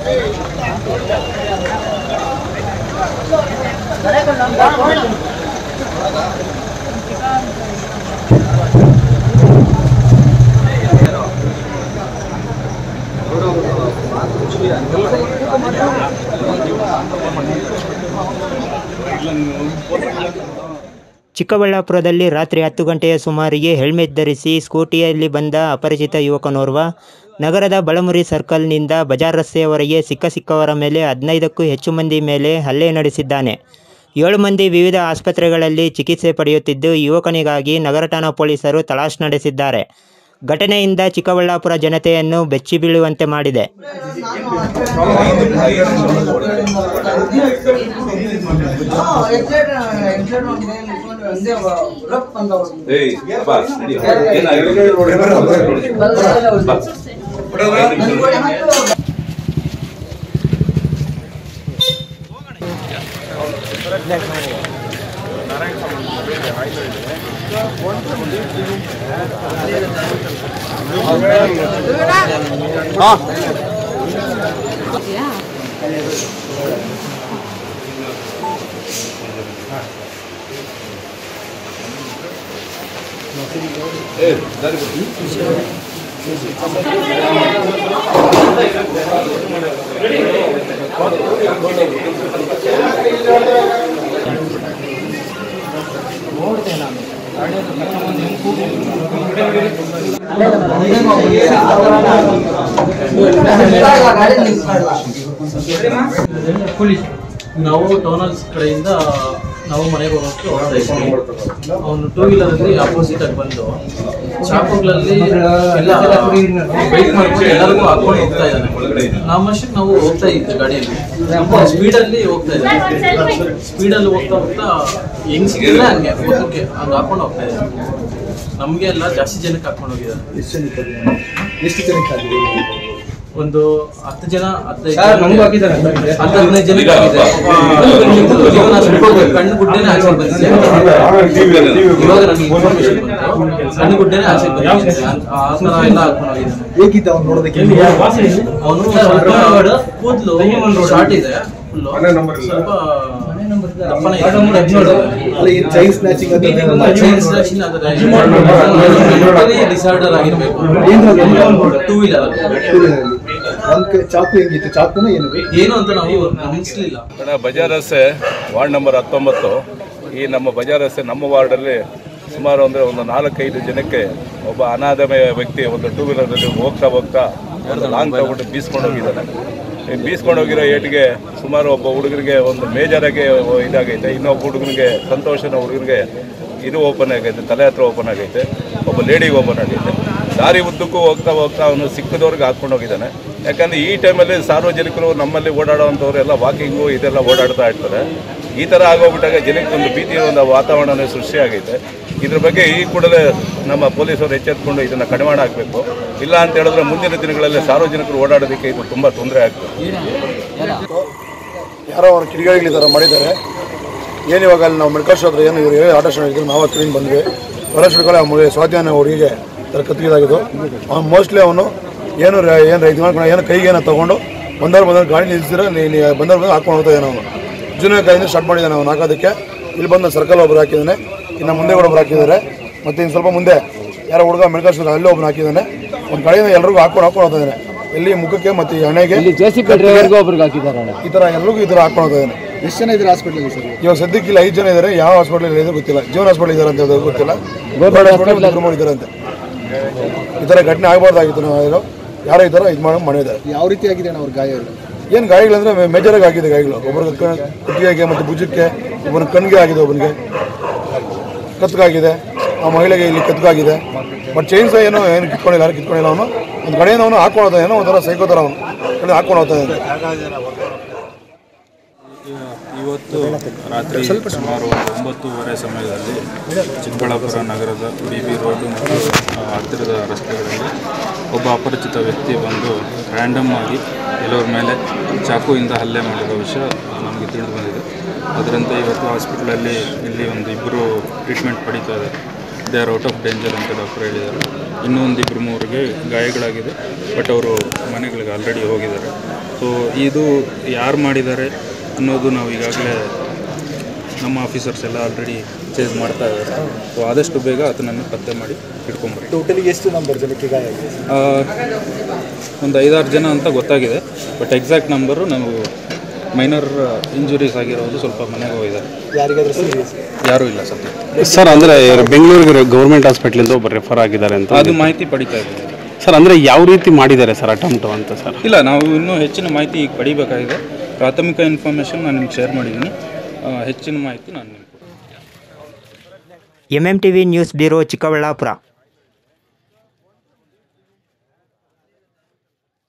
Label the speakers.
Speaker 1: ಚಿಕ್ಕಬಳ್ಳಾಪುರದಲ್ಲಿ ರಾತ್ರಿ ಹತ್ತು ಗಂಟೆಯ ಸುಮಾರಿಗೆ ಹೆಲ್ಮೆಟ್ ಧರಿಸಿ ಸ್ಕೂಟಿಯಲ್ಲಿ ಬಂದ ಅಪರಿಚಿತ ಯುವಕನೋರ್ವ ನಗರದ ಬಳಮುರಿ ಸರ್ಕಲ್ನಿಂದ ಬಜಾರ್ ರಸ್ತೆಯವರೆಗೆ ಸಿಕ್ಕ ಸಿಕ್ಕವರ ಮೇಲೆ ಹದಿನೈದಕ್ಕೂ ಹೆಚ್ಚು ಮಂದಿ ಮೇಲೆ ಹಲ್ಲೆ ನಡೆಸಿದ್ದಾನೆ ಏಳು ಮಂದಿ ವಿವಿಧ ಆಸ್ಪತ್ರೆಗಳಲ್ಲಿ ಚಿಕಿತ್ಸೆ ಪಡೆಯುತ್ತಿದ್ದು ಯುವಕನಿಗಾಗಿ ನಗರ ಠಾಣಾ ಪೊಲೀಸರು ತಲಾಶ್ ನಡೆಸಿದ್ದಾರೆ ಘಟನೆಯಿಂದ ಚಿಕ್ಕಬಳ್ಳಾಪುರ ಜನತೆಯನ್ನು ಬೆಚ್ಚಿಬೀಳುವಂತೆ ಮಾಡಿದೆ
Speaker 2: ಏಯ್ ಬಾ ನಡಿ. ಏನಾಗಿದೆ? ಬಾ. ಐದು ನಿಮಿಷ. ಏ ದಾರಿ ಬಿಡು.
Speaker 3: ನಾವು ಟೌನ್ ಹಾಲ್ಸ್ ಕಡೆಯಿಂದ ನಾವು ಮನೆಗೆ ಹೋಗೋಕ್ಕೆ ಹೋಗ್ತಾ ಇದ್ವಿ ಅವನು ಟೂ ವೀಲರ್ ಅಲ್ಲಿ ಅಪೋಸಿಟ್ ಆಗಿ ಬಂದು ಚಾಕುಗಳಲ್ಲಿ ಎಲ್ಲ ಬೈಕ್ ಮಾಡ್ಕೊಂಡು ಎಲ್ಲರಿಗೂ ಹಾಕೊಂಡು ಹೋಗ್ತಾ ಇದ್ದಾನೆ ನಮ್ಮಷ್ಟಕ್ಕೆ ನಾವು ಹೋಗ್ತಾ ಇದ್ವಿ ಗಾಡಿಯಲ್ಲಿ ಸ್ಪೀಡ್ ಅಲ್ಲಿ ಹೋಗ್ತಾ ಇದ್ವಿ ಸ್ಪೀಡ್ ಅಲ್ಲಿ ಹೋಗ್ತಾ ಹೋಗ್ತಾ ಹೆಂಗ್ ಸಿಕ್ಕಿದ್ರೆ ಹಂಗೆ ಮುಖಕ್ಕೆ ಹಂಗೆ ಹಾಕೊಂಡು ಹೋಗ್ತಾ ಇದ್ದಾನೆ ನಮ್ಗೆ ಎಲ್ಲ ಜಾಸ್ತಿ ಜನಕ್ಕೆ ಹಾಕೊಂಡು ಹೋಗಿದ್ದಾರೆ
Speaker 4: ಎಷ್ಟು ಜನಕ್ಕೆ ಆಗಿದೆ
Speaker 3: ಒಂದು ಹತ್ತು ಜನ ಹದಿನೈದು
Speaker 4: ಸರ್, ನಮ್ಗೂ ಹಾಕಿದ್ದಾರೆ.
Speaker 3: ಹತ್ತು ಹದಿನೈದು ಜನಕ್ಕೆ ಆಗಿದೆ ಒಬ್ಬ ಜೀವನ ಸ್ವಲ್ಪ ಕಣ್ಣು ಗುಡ್ಡೆನೇ ಆಚೆ ಬಂದಿದೆ ಇವಾಗ ನನಗೆ ಇನ್ಫಾರ್ಮೇಶನ್ ಬಂತು ಸಣ್ಣ ಗುಡ್ಡೆನೇ ಆಚೆ ಬಂದಿದೆ ಆ ಥರ ಎಲ್ಲ ಹಾಕೊಂಡು ಹೋಗಿದ್ದಾನೆ
Speaker 4: ಹೇಗಿದ್ದ ಅವ್ನು ನೋಡೋದಕ್ಕೆ
Speaker 3: ಅವನು ಸ್ವಲ್ಪ ಕೂದಲು ಶಾರ್ಟ್ ಇದೆ ಫುಲ್ಲು ಸ್ವಲ್ಪ ದಪ್ಪನೇ ಇದೆ.
Speaker 4: ಅಲ್ಲಿ ಚೈನ್ ಸ್ನ್ಯಾಚಿಂಗ್ ಅಂತ
Speaker 3: ಚೈನ್ ಸ್ನ್ಯಾಚಿಂಗ್ ಆದರೆ ಡಿಸಾರ್ಡರ್ ಆಗಿರ್ಬೇಕು ಟೂ ವೀಲರ್
Speaker 4: ಒಂದ್ ಕೈ ಚಾಕು ಹೆಂಗಿತ್ತು ಚಾಕುನ ಏನು
Speaker 3: ಏನು ಅಂತ ನಾವು ಗಮನಿಸ್ಲಿಲ್ಲ
Speaker 2: ಕಣ ಬಜಾರ್ ರಸ್ತೆ ವಾರ್ಡ್ ನಂಬರ್ ಹತ್ತೊಂಬತ್ತು ಈ ನಮ್ಮ ಬಜಾರ್ ರಸ್ತೆ ನಮ್ಮ ವಾರ್ಡಲ್ಲಿ ಸುಮಾರು ಅಂದರೆ ಒಂದು ನಾಲ್ಕೈದು ಜನಕ್ಕೆ ಒಬ್ಬ ಅನಾಥಮಯ ವ್ಯಕ್ತಿ ಒಂದು ಟೂ ವೀಲರಲ್ಲಿ ಹೋಗ್ತಾ ಹೋಗ್ತಾ ಒಂದು ಲಾಂಗ್ ತಗೊಂಡು ಬೀಸ್ಕೊಂಡು ಹೋಗಿದ್ದಾನೆ ಈ ಬೀಸ್ಕೊಂಡು ಹೋಗಿರೋ ಏಟಿಗೆ ಸುಮಾರು ಒಬ್ಬ ಹುಡುಗರಿಗೆ ಒಂದು ಮೇಜರಾಗಿ ಇದಾಗೈತೆ ಇನ್ನೊಬ್ಬ ಹುಡುಗನಿಗೆ ಸಂತೋಷನ ಹುಡುಗರಿಗೆ ಇದು ಓಪನ್ ಆಗೈತೆ ತಲೆ ಹತ್ರ ಓಪನ್ ಆಗೈತೆ ಒಬ್ಬ ಲೇಡಿಗೆ ಓಪನ್ ಆಗೈತೆ ದಾರಿ ಉದ್ದಕ್ಕೂ ಹೋಗ್ತಾ ಹೋಗ್ತಾ ಅವನು ಸಿಕ್ಕದವ್ರಿಗೆ ಹಾಕ್ಕೊಂಡು ಹೋಗಿದ್ದಾನೆ ಯಾಕಂದರೆ ಈ ಟೈಮಲ್ಲಿ ಸಾರ್ವಜನಿಕರು ನಮ್ಮಲ್ಲಿ ಓಡಾಡೋವಂಥವ್ರು ಎಲ್ಲ ವಾಕಿಂಗು ಇದೆಲ್ಲ ಓಡಾಡ್ತಾ ಇರ್ತಾರೆ ಈ ಥರ ಆಗೋಗ್ಬಿಟ್ಟಾಗ ಜನಕ್ಕೆ ಒಂದು ಭೀತಿಯ ಒಂದು ವಾತಾವರಣನೇ ಸೃಷ್ಟಿಯಾಗೈತೆ ಇದ್ರ ಬಗ್ಗೆ ಈ ಕೂಡಲೇ ನಮ್ಮ ಪೊಲೀಸರು ಎಚ್ಚೆತ್ಕೊಂಡು ಇದನ್ನು ಕಡಿವಾಣ ಹಾಕಬೇಕು ಇಲ್ಲ ಅಂತ ಹೇಳಿದ್ರೆ ಮುಂದಿನ ದಿನಗಳಲ್ಲಿ ಸಾರ್ವಜನಿಕರು ಓಡಾಡೋದಕ್ಕೆ ಇದು ತುಂಬ ತೊಂದರೆ ಆಗ್ತದೆ
Speaker 5: ಯಾರೋ ಅವ್ರ ಕಿಡಿಗಳಿಗಳು ಈ ಥರ ಮಾಡಿದ್ದಾರೆ ಏನು ಇವಾಗ ಅಲ್ಲಿ ನಾವು ಮೆಡಿಕಲ್ ಹತ್ರ ಏನು ಇವರು ಏನು ಆಟೋ ಸ್ಟ್ಯಾಂಡ್ ಇದ್ರು ನಾವು ಹತ್ತಿರ ಬಂದ್ವಿ ಹೊರ ಹಿಡ್ಕೊಳ್ಳಿ ಅವ್ನಿಗೆ ಸ್ವಾಧೀನ ಹುಡುಗಿಗೆ ಥರ ಕತ್ತಿಗಿದಾಗಿದ್ದು ಅವ್ನು ಮೋಸ್ಟ್ಲಿ ಅವನು ಏನು ರ- ಏನು ಇದು ಮಾಡ್ಕೊಂಡು ಏನು ಕೈಗೆ ಏನೋ ತೊಗೊಂಡು ಬಂದವ್ರು ಬಂದವ್ರು ಗಾಡಿ ನಿಲ್ಲಿಸಿದ್ರೆ ನೀನು ಬಂದವ್ರು ಬಂದು ಹಾಕೊಂಡು ಹೋಗ್ತಾ ಇದ್ದಾನೆ ಅವನು ಜೂನಿಯರ್ ಕೈಯಿಂದ ಸ್ಟಾರ್ಟ್ ಮಾಡಿದ್ದಾನೆ ಅವನು ಹಾಕೋದಕ್ಕೆ ಇಲ್ಲಿ ಬಂದು ಸರ್ಕಲ್ ಒಬ್ರು ಹಾಕಿದ್ದಾನೆ ಇನ್ನು ಮುಂದೆ ಕೂಡ ಒಬ್ರು ಹಾಕಿದ್ದಾರೆ ಮತ್ತು ಇನ್ನು ಸ್ವಲ್ಪ ಮುಂದೆ ಯಾರೋ ಹುಡುಗ ಮೆಡಿಕಲ್ ಸ್ಟೋರ್ ಅಲ್ಲೇ ಒಬ್ಬನು ಹಾಕಿದ್ದಾನೆ ಒಂದು ಕಡೆಯಿಂದ ಎಲ್ರಿಗೂ ಹಾಕೊಂಡು ಹಾಕೊಂಡು ಹೋಗ್ತಾ ಇದ್ದಾನೆ ಎಲ್ಲಿ ಮುಖಕ್ಕೆ ಮತ್ತು ಈ ಹಣೆಗೆ ಈ ಥರ ಎಲ್ರಿಗೂ ಈ ಥರ ಹಾಕೊಂಡು ಹೋಗ್ತಾ ಇದ್ದಾನೆ
Speaker 4: ಎಷ್ಟು ಜನ ಇದ್ರೆ ಹಾಸ್ಪಿಟಲ್ ಸರ್
Speaker 5: ಇವಾಗ ಸದ್ಯಕ್ಕೆ ಇಲ್ಲ ಐದು ಜನ ಇದ್ದಾರೆ ಯಾವ ಹಾಸ್ಪಿಟಲ್ ಇದೆ ಗೊತ್ತಿಲ್ಲ ಜೀವನ ಹಾಸ್ಪಿಟಲ್ ಇದ್ದಾರೆ ಅಂತ ಹೇಳೋದು ಗೊತ್ತಿಲ್ಲ ಗೌರ್ಮೆಂಟ್ ಹಾಸ್ಪಿಟಲ್ ಇದ್ದಾರೆ ಮಾಡಿದ್ದಾರೆ ಅಂತ ಈ ಥರ ಘಟನೆ ಆಗಬಾರ್ದಾಗಿತ್ತು ನಾವು ಯಾರೋ ಯಾರೋ ಈ ಥರ ಇದು ಮಾಡಿ ಮಾಡಿದ್ದಾರೆ
Speaker 4: ಯಾವ ರೀತಿ ಆಗಿದೆ ಅಣ್ಣ ಅವ್ರ ಗಾಯ ಎಲ್ಲ
Speaker 5: ಏನು ಗಾಯಗಳಂದ್ರೆ ಮೇಜರಾಗಿ ಆಗಿದೆ ಗಾಯಗಳು ಒಬ್ಬರಿಗೆ ಕ- ಕುತ್ತಿಗೆಗೆ ಮತ್ತು ಭುಜಕ್ಕೆ ಒಬ್ಬನ ಕಣ್ಣಿಗೆ ಆಗಿದೆ ಒಬ್ಬನಿಗೆ ಕತ್ಕಾಗಿದೆ ಆ ಮಹಿಳೆಗೆ ಇಲ್ಲಿ ಕತ್ಕಾಗಿದೆ ಬಟ್ ಚೈನ್ಸ ಏನೋ ಏನು ಕಿತ್ಕೊಂಡಿಲ್ಲ ಯಾರು ಕಿತ್ಕೊಂಡಿಲ್ಲ ಅವನು ಒಂದು ಕಡೆಯಿಂದ ಅವನು ಹಾಕೊಂಡು ಹೋಗ್ತಾನೆ ಏನೋ ಒಂಥರ ಸೈಕೋ ಥರ ಅವನು ಕಡೆ ಹಾಕೊಂಡು ಹೋಗ್ತಾ ಇದ್ದಾನೆ
Speaker 6: ಇವತ್ತು ರಾತ್ರಿ ಸುಮಾರು ಒಂದು ಒಂಬತ್ತೂವರೆ ಸಮಯದಲ್ಲಿ ಚಿಕ್ಕಬಳ್ಳಾಪುರ ನಗರದ ಬಿ ಬಿ ರೋಡು ಮತ್ತು ಆ, ಹತ್ತಿರದ ರಸ್ತೆಗಳಲ್ಲಿ ಒಬ್ಬ ಅಪರಿಚಿತ ವ್ಯಕ್ತಿ ಬಂದು ರ್ಯಾಂಡಮ್ ಆಗಿ ಕೆಲವ್ರ ಮೇಲೆ ಚಾಕುವಿಂದ ಹಲ್ಲೆ ಮಾಡಿರೋ ವಿಷಯ ನಮಗೆ ತಿಳಿದು ಬಂದಿದೆ ಅದರಂತೆ ಇವತ್ತು ಹಾಸ್ಪಿಟ್ಲಲ್ಲಿ ಇಲ್ಲಿ ಒಂದು ಇಬ್ಬರು ಟ್ರೀಟ್ಮೆಂಟ್ ಪಡೀತಾ ಇದೆ they are out of danger ಅಂತ ಡಾಕ್ಟರ್ ಹೇಳಿದ್ದಾರೆ ಇನ್ನೂ ಒಂದು ಇಬ್ಬರು ಮೂವರಿಗೆ ಗಾಯಗಳಾಗಿದೆ ಬಟ್ ಅವರು ಮನೆಗಳಿಗೆ ಆಲ್ರೆಡಿ ಹೋಗಿದ್ದಾರೆ ಸೊ ಇದು ಯಾರು ಮಾಡಿದ್ದಾರೆ ಅನ್ನೋದು ನಾವು ಈಗಾಗಲೇ ನಮ್ಮ ಆಫೀಸರ್ಸ್ ಎಲ್ಲ ಆಲ್ರೆಡಿ ಚೇಸ್ ಮಾಡ್ತಾ ಇದ್ದಾರೆ ಸೊ ಆದಷ್ಟು ಬೇಗ ಅದನ್ನು ಪತ್ತೆ ಮಾಡಿ ಹಿಡ್ಕೊಂಬರ್ತೀವಿ
Speaker 4: ಟೋಟಲಿ ಎಷ್ಟು ನಂಬರ್ ಜನಕ್ಕೆ ಗಾಯ ಆಗಿದೆ
Speaker 6: ಆ, ಒಂದು ಐದಾರು ಜನ ಅಂತ ಗೊತ್ತಾಗಿದೆ ಬಟ್ ಎಕ್ಸಾಕ್ಟ್ ನಂಬರು ನಾವು ಮೈನರ್ ಇಂಜುರೀಸ್ ಆಗಿರೋದು ಸ್ವಲ್ಪ ಮನೆಗೆ ಹೋಗಿದ್ದಾರೆ
Speaker 4: ಯಾರಿಗಾದ್ರೂ ಸೀರಿಯಸ್
Speaker 6: ಯಾರೂ ಇಲ್ಲ ಸದ್ಯ
Speaker 7: ಸರ್ ಅಂದರೆ ಬೆಂಗಳೂರಿಗೆ ಗೌರ್ಮೆಂಟ್ ಹಾಸ್ಪಿಟ್ಲಿಂದ ಒಬ್ಬರು ರೆಫರ್ ಆಗಿದ್ದಾರೆ ಅಂತ
Speaker 6: ಅದು ಮಾಹಿತಿ ಪಡಿತಾ ಇದ್ದೀವಿ
Speaker 7: ಸರ್ ಅಂದರೆ ಯಾವ ರೀತಿ ಮಾಡಿದ್ದಾರೆ ಸರ್ ಅಟೆಂಪ್ಟು ಅಂತ ಸರ್
Speaker 6: ಇಲ್ಲ ನಾವು ಇನ್ನೂ ಹೆಚ್ಚಿನ ಮಾಹಿತಿ ಈಗ ಪಡಿಬೇಕಾಗಿದೆ ಪ್ರಾಥಮಿಕ ಇನ್ಫಾರ್ಮೇಷನ್ ನಾನು ನಿಮ್ಗೆ ಶೇರ್ ಮಾಡಿದ್ದೀನಿ ಆ, ಹೆಚ್ಚಿನ ಮಾಹಿತಿ ನಾನು ನಿಮ್ಗೆ
Speaker 1: M M T V news bureau Chikkaballapur